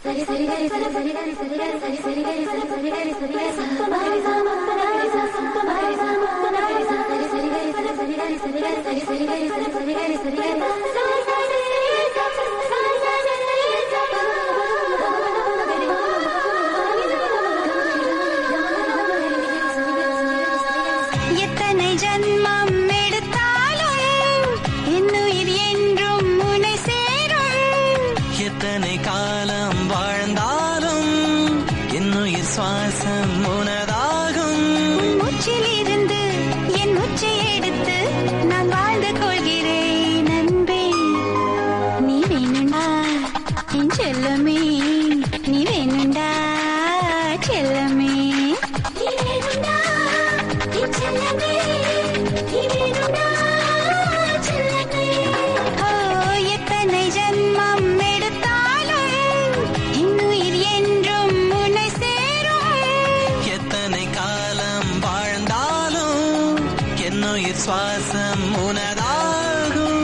எத்தனை ஜன்மம் எடுத்தாலும் என்னுயிர் என்றும் முனை சேரும் எத்தனை காலம் வாழ்ந்தாலும் என்னுயிர் சுவாசம் உனதாகும் உன் மூச்சிலிருந்து என் மூச்சை எடுத்து நான் வாழ்ந்து கொள்கிறேன் அன்பே நீ வேணுண்டா என் செல்லமே நீ வேணுண்டா செல்லமே நீ வேணுண்டா என் செல்லமே நீ வேணுண்டா செல்லமே ஓ எத்தனை ஜன்மம் எடுத்தாலும் இன்னுயிர் என்றும் முனை சேரும் எத்தனை காலம் வாழ்ந்தாலும் என்னுயிர் சுவாசம் உனதாகும்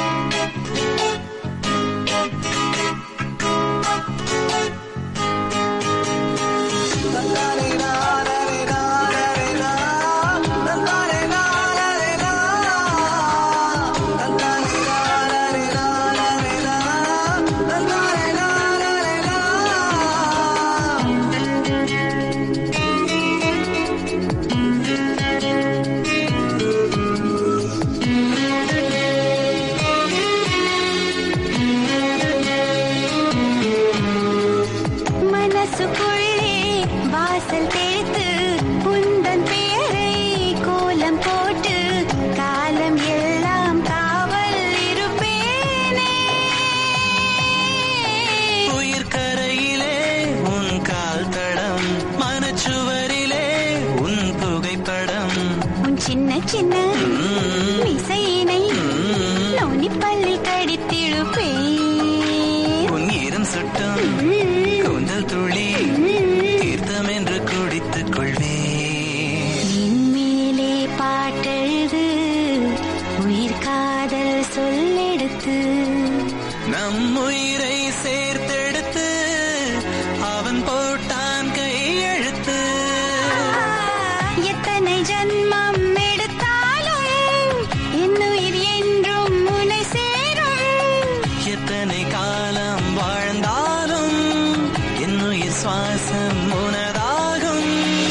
மனசுக்குள்ளே வாசல் தேர்த்து உந்தன் பெயரை கோலம் போட்டு காலம் எல்லாம் காவல் இருப்பேனே உயிர் கரையிலே உன் கால் தடம் மனச்சுவரிலே உன் புகைப்படம் உன் சின்ன சின்ன இசையினை நோனிப்பள்ளி கடித்திழுப்பேன் உன் ஈரம் சுட்டும் கூந்தல் துளி தீர்த்தம் என்று குடித்துக் கொள்வேன் என் மேலே பாட்டெழுது உயிர் காதல் சொல்லெடுத்து நம் உயிரை சேர்த்தெடுத்து அவன் போட்டான் கையெழுத்து எத்தனை ஜன்மம் எடுத்தாலும் என்னுயிர் என்றும் முனை சேரும் எத்தனை காலம் வாழ்ந்தாலும் என்னுயிர் சுவாசம் உனதாகும்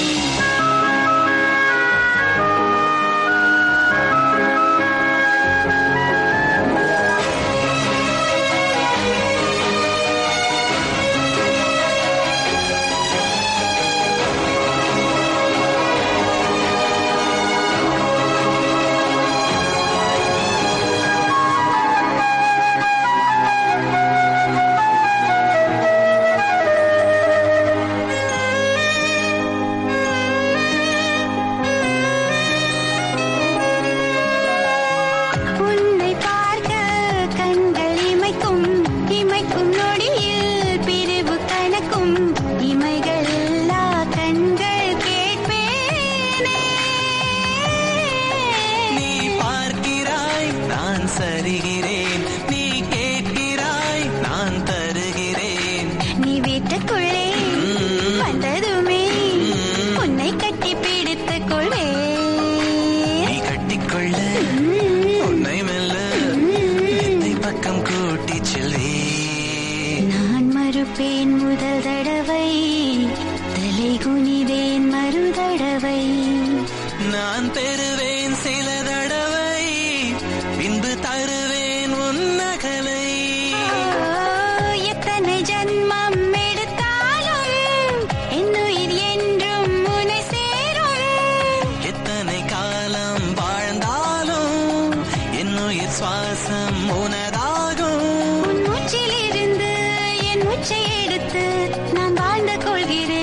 உன்னை பார்க்க கண்கள் இமைக்கும் இமைக்கும் நொடியில் பிரிவு கணக்கும் இமைகள் எல்லா கண்கள் கேட்பேனே நீ பார்க்கிறாய் நான் சரிகிறேன் நீ கேட்கிறாய் நான் தருகிறேன் நீ வீட்டுக்குள்ளே வந்ததுமே உன்னை கட்டி பிடித்துக் கொள்வேன் நீ கட்டிக்கொள்ள உன்னை மெல்ல என்னை பக்கம் கூட்டிச் செல்வேன் நான் மறுப்பேன் முதல் தடவை தலை குனிவேன் மறுதடவை நான் பெறுவேன் சில தடவை பின்பு தருவேன் உன் நகலை ஓ, எத்தனை ஜன்மம் எடுத்தாலும் என்னுயிர் என்றும் முனை சேரும் எத்தனை காலம் வாழ்ந்தாலும் என்னுயிர் சுவாசம் உனதாகும் உன் மூச்சிலிருந்து என் மூச்சை எடுத்து நான் வாழ்ந்து கொள்கிறேன்